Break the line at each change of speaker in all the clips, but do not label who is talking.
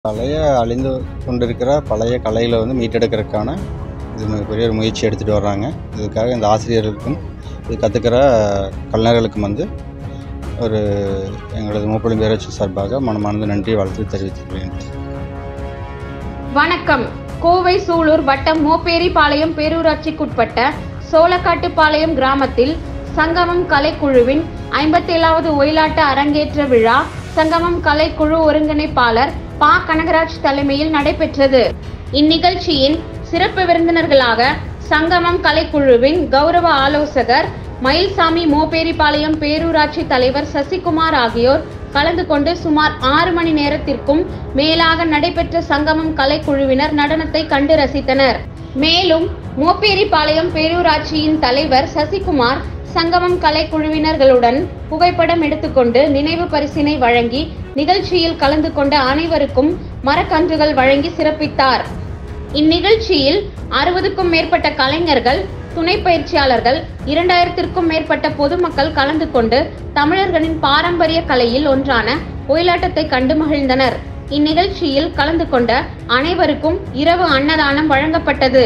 பழைய அழிந்து கொண்டிருக்கிற பழைய கலைகளை வந்து மீட்டெடுக்கிறதுக்கான இது மிகப்பெரிய ஒரு முயற்சி எடுத்துகிட்டு வர்றாங்க இதுக்காக இந்த ஆசிரியர்களுக்கும் இது கற்றுக்கிற கலைஞர்களுக்கும் வந்து ஒரு எங்களது மூப்பொழி பேரரசு சார்பாக மனமார்ந்த நன்றி வாழ்த்து தெரிவித்துக்கிறேன்
வணக்கம் கோவை சூலூர் வட்டம் மோப்பேரிபாளையம் பேரூராட்சிக்குட்பட்ட சோளக்காட்டுப்பாளையம் கிராமத்தில் சங்கமம் கலைக்குழுவின் ஐம்பத்தேழாவது ஒயிலாட்ட அரங்கேற்ற விழா சங்கமம் கலைக்குழு ஒருங்கிணைப்பாளர் பா கனகராஜ் தலைமையில் நடைபெற்றது இந்நிகழ்ச்சியின் சிறப்பு விருந்தினர்களாக சங்கமம் கலைக்குழுவின் கௌரவ ஆலோசகர் மயில்சாமி மோப்பேரிபாளையம் பேரூராட்சி தலைவர் சசிகுமார் ஆகியோர் கலந்து கொண்டு சுமார் ஆறு மணி நேரத்திற்கும் மேலாக நடைபெற்ற சங்கமம் கலைக்குழுவினர் நடனத்தை கண்டு ரசித்தனர் மேலும் மோப்பேரிபாளையம் பேரூராட்சியின் தலைவர் சசிகுமார் சங்கமம் கலைக்குழுவினர்களுடன் புகைப்படம் எடுத்துக்கொண்டு நினைவு பரிசினை வழங்கி நிகழ்ச்சியில் கலந்து கொண்ட அனைவருக்கும் மரக்கன்றுகள் வழங்கி சிறப்பித்தார் இந்நிகழ்ச்சியில் அறுபதுக்கும் மேற்பட்ட கலைஞர்கள் துணை பயிற்சியாளர்கள் இரண்டாயிரத்திற்கும் மேற்பட்ட பொதுமக்கள் கலந்து கொண்டு தமிழர்களின் பாரம்பரிய கலையில் ஒன்றான ஒயிலாட்டத்தை கண்டு மகிழ்ந்தனர் இந்நிகழ்ச்சியில் கலந்து கொண்ட அனைவருக்கும் இரவு அன்னதானம் வழங்கப்பட்டது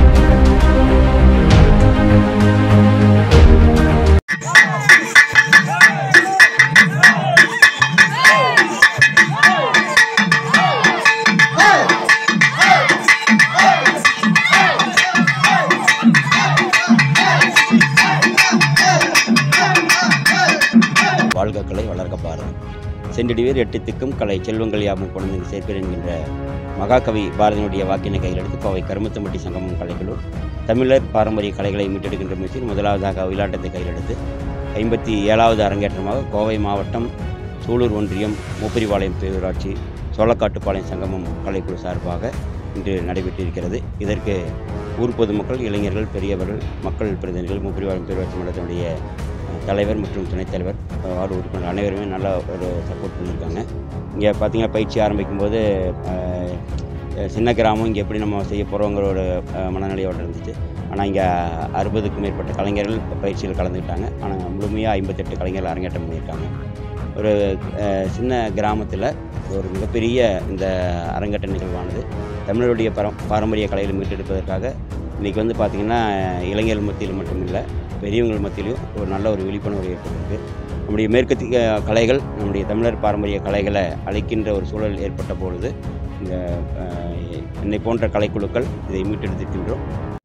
வாழ்க கலை வளர்க பாரதம் சென்றடிவேர் எட்டு திக்கும் கலை செல்வங்கள் யாவும் கொண்டு சேர்ப்பேன் என்கின்ற மகாகவி பாரதியினுடைய வாக்கினை கையில் எடுத்து கோவை கருமத்தம்பட்டி சங்கமம் கலைகளூர் தமிழர் பாரம்பரிய கலைகளை மீட்டெடுக்கின்ற முயற்சியில் முதலாவதாக ஒயிலாட்டத்தை கையில் எடுத்து ஐம்பத்தி ஏழாவது அரங்கேற்றமாக கோவை மாவட்டம் சூலூர் ஒன்றியம் மூப்பரிபாளையம் பேரூராட்சி சோளக்காட்டுப்பாளையம் சங்கமம் கலைக்குழு சார்பாக இன்று நடைபெற்றிருக்கிறது இதற்கு ஊர் பொதுமக்கள் இளைஞர்கள் பெரியவர்கள் மக்கள் பிரதிநிதிகள் மூப்பரிபாளையம் பேரூராட்சி மன்றத்தினுடைய தலைவர் மற்றும் துணைத் தலைவர் வார்டு உறுப்பினர் அனைவருமே நல்லா ஒரு சப்போர்ட் பண்ணியிருக்காங்க இங்கே பார்த்தீங்கன்னா பயிற்சி ஆரம்பிக்கும் போது அஹ், சின்ன கிராமம் இங்கே எப்படி நம்ம செய்ய போகிறோங்கிற ஒரு அஹ், மனநிலையோடு இருந்துச்சு ஆனால் இங்கே அறுபதுக்கும் மேற்பட்ட கலைஞர்கள் பயிற்சியில் கலந்துக்கிட்டாங்க ஆனால் முழுமையாக ஐம்பத்தெட்டு கலைஞர்கள் அரங்கேற்றம் பண்ணியிருக்காங்க ஒரு அஹ், சின்ன கிராமத்தில் ஒரு மிகப்பெரிய இந்த அரங்கேற்ற நிகழ்வானது தமிழருடைய பரம் பாரம்பரிய கலைகளை மீட்டெடுப்பதற்காக இன்றைக்கி வந்து பார்த்திங்கன்னா இளைஞர்கள் மத்தியில் மட்டும் இல்லை பெரியவங்கள் மத்தியிலும் ஒரு நல்ல ஒரு விழிப்புணர்வு ஏற்பட்டிருக்கு நம்முடைய மேற்கத்திய கலைகள் நம்முடைய தமிழர் பாரம்பரிய கலைகளை அழிக்கின்ற ஒரு சூழல் ஏற்பட்ட பொழுது இந்த அஹ், என்னை போன்ற கலைக்குழுக்கள் இதை மீட்டெடுத்திருக்கின்றோம்